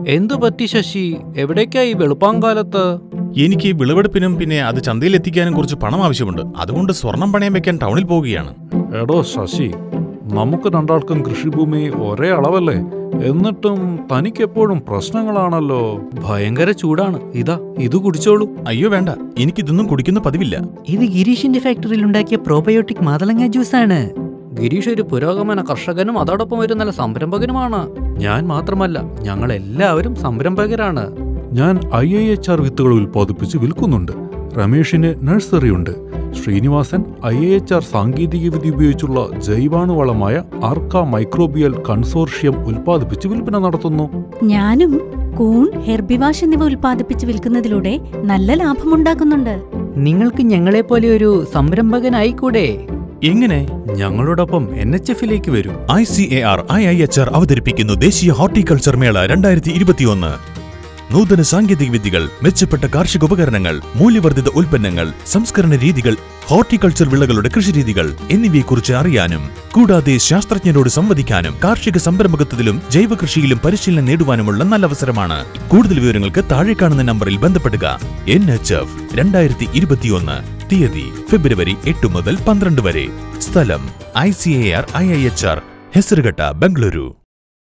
എന്തു പറ്റി ശശി എവിടേക്കായി വെളുപ്പാങ്കാലത്ത് എനിക്ക് വിളവെടുപ്പിനും പിന്നെ അത് ചന്തയിൽ എത്തിക്കാനും കുറച്ച് പണം ആവശ്യമുണ്ട് അതുകൊണ്ട് സ്വർണം പണയം വെക്കാൻ ടൗണിൽ പോവുകയാണ് എടോ ശശി നമുക്ക് രണ്ടാൾക്കും കൃഷിഭൂമി ഒരേ അളവല്ലേ എന്നിട്ടും തനിക്കെപ്പോഴും പ്രശ്നങ്ങളാണല്ലോ ഭയങ്കര ചൂടാണ് ഇതാ ഇത് കുടിച്ചോളൂ അയ്യോ വേണ്ട എനിക്കിതൊന്നും കുടിക്കുന്ന പതിവില്ല ഇത് ഗിരീഷിന്റെ ഫാക്ടറിയിൽ ഉണ്ടാക്കിയ പ്രോബയോട്ടിക് മാതളങ്ങ ജ്യൂസാണ് ഗിരീഷ് ഒരു പുരോഗമന കർഷകനും അതോടൊപ്പം ഒരു നല്ല സംരംഭകനുമാണ് ഞാൻ മാത്രമല്ല ഞങ്ങൾ എല്ലാവരും സംരംഭകരാണ് ഞാൻ ഐ ഐ എച്ച് ആർ വിത്തുകൾ ഉൽപ്പാദിപ്പിച്ച് വിൽക്കുന്നുണ്ട് രമേഷിന് നഴ്സറിയുണ്ട് Srinivasan I A H R സാങ്കേതികവിദ്യ ഉപയോഗിച്ചുള്ള ജൈവാണുവളമായ ആർക്ക മൈക്രോബിയൽ കൺസോർഷ്യം ഉൽപ്പാദിപ്പിച്ച് വിൽപ്പന നടത്തുന്നു ഞാനും കൂൺ ഹെർബിവാഷ് എന്നിവ ഉൽപ്പാദിപ്പിച്ച് വിൽക്കുന്നതിലൂടെ നല്ല ലാഭമുണ്ടാക്കുന്നുണ്ട് നിങ്ങൾക്ക് ഞങ്ങളെപ്പോലെ ഒരു സംരംഭകനായിക്കൂടെ എങ്ങനെ ഞങ്ങളോടൊപ്പം എൻ എച്ച് എഫിലേക്ക് വരൂ I C A R I I H R അവതരിപ്പിക്കുന്നു ദേശീയ ഹോർട്ടിക്കൾച്ചർ മേള രണ്ടായിരത്തി ഇരുപത്തിയൊന്ന് നൂതന സാങ്കേതിക വിദ്യകൾ മെച്ചപ്പെട്ട കാർഷിക ഉപകരണങ്ങൾ മൂല്യവർദ്ധിത ഉൽപ്പന്നങ്ങൾ സംസ്കരണ രീതികൾ ഹോർട്ടിക്കൾച്ചർ വിളകളുടെ കൃഷിരീതികൾ എന്നിവയെക്കുറിച്ച് അറിയാനും കൂടാതെ ശാസ്ത്രജ്ഞരോട് സംവദിക്കാനും കാർഷിക സംരംഭകത്വത്തിലും ജൈവ കൃഷിയിലും പരിശീലനം നേടുവാനുമുള്ള നല്ല അവസരമാണ് കൂടുതൽ വിവരങ്ങൾക്ക് താഴെ കാണുന്ന നമ്പറിൽ ബന്ധപ്പെടുക എൻ എച്ച് എഫ് രണ്ടായിരത്തി ഇരുപത്തിയൊന്ന് തീയതി ഫെബ്രുവരി എട്ട് മുതൽ പന്ത്രണ്ട് വരെ സ്ഥലം I C A R I I H R Hesaraghatta Bengaluru